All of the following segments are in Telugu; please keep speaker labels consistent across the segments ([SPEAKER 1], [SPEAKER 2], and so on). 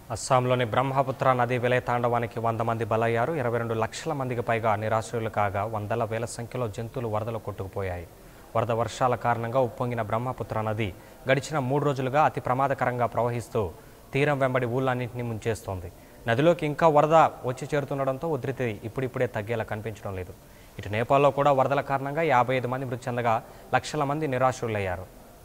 [SPEAKER 1] అస్సాంలోని బ్రహ్మపుత్ర నదీ విలయ తాండవానికి వంద మంది బలయ్యారు ఇరవై రెండు లక్షల మందికి పైగా నిరాశ్రయులు కాగా వందల వేల సంఖ్యలో జంతువులు వరదలు కొట్టుకుపోయాయి వరద వర్షాల కారణంగా ఉప్పొంగిన బ్రహ్మపుత్ర నది గడిచిన మూడు రోజులుగా అతి ప్రమాదకరంగా ప్రవహిస్తూ తీరం వెంబడి ఊళ్ళన్నింటినీ ముంచేస్తోంది నదిలోకి ఇంకా వరద వచ్చి చేరుతుండడంతో ఉధృతి ఇప్పుడిప్పుడే తగ్గేలా కనిపించడం లేదు ఇటు నేపాల్లో కూడా వరదల కారణంగా యాభై ఐదు మంది మృతి చెందగా లక్షల మంది నిరాశ్రులయ్యారు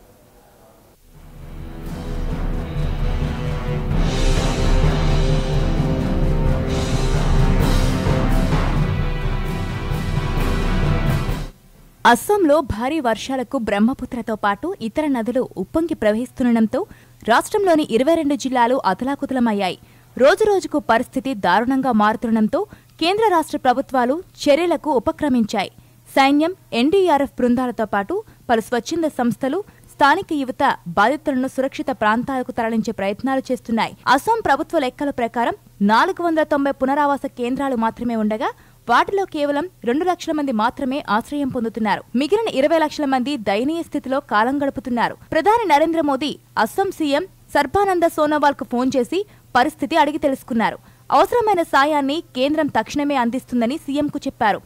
[SPEAKER 2] అస్సాంలో భారీ వర్షాలకు బ్రహ్మపుత్రతో పాటు ఇతర నదులు ఉప్పొంగి ప్రవహిస్తుండటంతో రాష్ట్రంలోని ఇరవై రెండు జిల్లాలు అతలాకుతలమయ్యాయి రోజురోజుకు పరిస్థితి దారుణంగా మారుతుండటంతో కేంద్ర రాష్ట్ర ప్రభుత్వాలు చర్యలకు ఉపక్రమించాయి సైన్యం ఎన్డీఆర్ఎఫ్ బృందాలతో పాటు పలు స్వచ్ఛంద సంస్థలు స్థానిక యువత బాధితులను సురక్షిత ప్రాంతాలకు తరలించే ప్రయత్నాలు చేస్తున్నాయి అస్సాం ప్రభుత్వ లెక్కల ప్రకారం నాలుగు వందల తొంభై పునరావాస కేంద్రాలు మాత్రమే ఉండగా వాటిలో కేవలం రెండు లక్షల మంది మాత్రమే ఆశ్రయం పొందుతున్నారు మిగిలిన ఇరవై లక్షల మంది దయనీయ స్థితిలో కాలం గడుపుతున్నారు ప్రధాని నరేంద్ర మోదీ అస్సాం సీఎం సర్బానంద సోనోవాల్ కు ఫోన్ చేసి పరిస్థితి అడిగి తెలుసుకున్నారు అవసరమైన సాయాన్ని కేంద్రం తక్షణమే అందిస్తుందని సీఎంకు చెప్పారు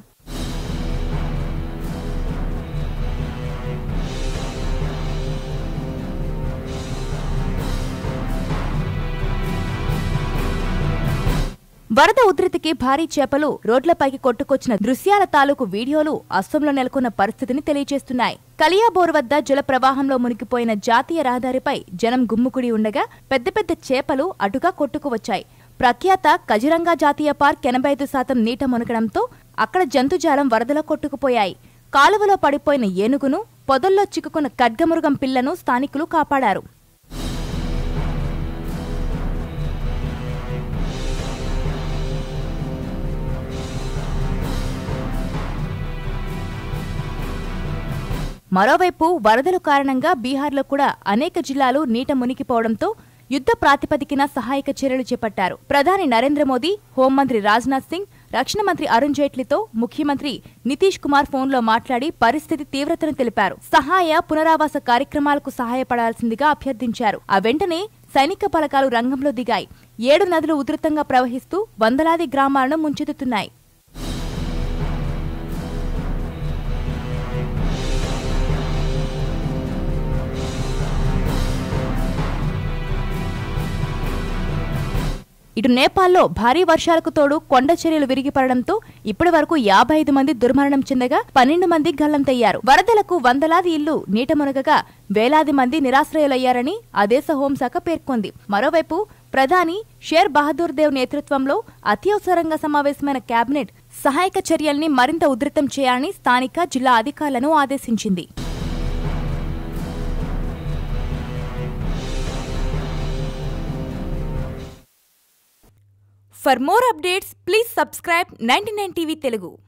[SPEAKER 2] వరద ఉధృతికి భారీ చేపలు రోడ్లపైకి కొట్టుకొచ్చిన దృశ్యాల తాలూకు వీడియోలు అస్సంలో నెలకొన్న పరిస్థితిని తెలియజేస్తున్నాయి కలియాబోర్ వద్ద జల ప్రవాహంలో మునిగిపోయిన జాతీయ రహదారిపై జనం గుమ్ముకుడి ఉండగా పెద్ద పెద్ద చేపలు అటుగా కొట్టుకువచ్చాయి ప్రఖ్యాత కజిరంగా జాతీయ పార్క్ ఎనభై ఐదు శాతం నీట మునగడంతో అక్కడ జంతుజాలం వరదలో కొట్టుకుపోయాయి కాలువలో పడిపోయిన ఏనుగును పొదల్లో చిక్కుకున్న ఖడ్గమృగం పిల్లను స్థానికులు కాపాడారు మరోవైపు వరదల కారణంగా బీహార్లో కూడా అనేక జిల్లాలు నీట మునిగిపోవడంతో యుద్ధ ప్రాతిపదికన సహాయక చర్యలు చేపట్టారు ప్రధాని నరేంద్ర మోదీ హోంమంత్రి రాజ్నాథ్ సింగ్ రక్షణ మంత్రి అరుణ్ జైట్లీతో ముఖ్యమంత్రి నితీష్ కుమార్ ఫోన్లో మాట్లాడి పరిస్థితి తీవ్రతను తెలిపారు సహాయ పునరావాస కార్యక్రమాలకు సహాయపడాల్సిందిగా అభ్యర్థించారు ఆ వెంటనే సైనిక బలగాలు రంగంలో దిగాయి ఏడు నదులు ఉధృతంగా ప్రవహిస్తూ వందలాది గ్రామాలను ముంచెత్తుతున్నాయి ఇటు నేపాల్లో భారీ వర్షాలకు తోడు కొండ చర్యలు విరిగిపడడంతో ఇప్పటి వరకు యాభై ఐదు మంది దుర్మరణం చెందగా పన్నెండు మంది గల్లంతయ్యారు వరదలకు వందలాది ఇళ్లు నీట మునగగా వేలాది మంది నిరాశ్రయులయ్యారని ఆ దేశ హోంశాఖ పేర్కొంది మరోవైపు ప్రధాని షేర్ బహదూర్ దేవ్ నేతృత్వంలో అత్యవసరంగా సమావేశమైన కేబినెట్ సహాయక చర్యల్ని మరింత ఉధృతం చేయాలని స్థానిక జిల్లా అధికారులను ఆదేశించింది For more updates, please subscribe 99 TV Telugu.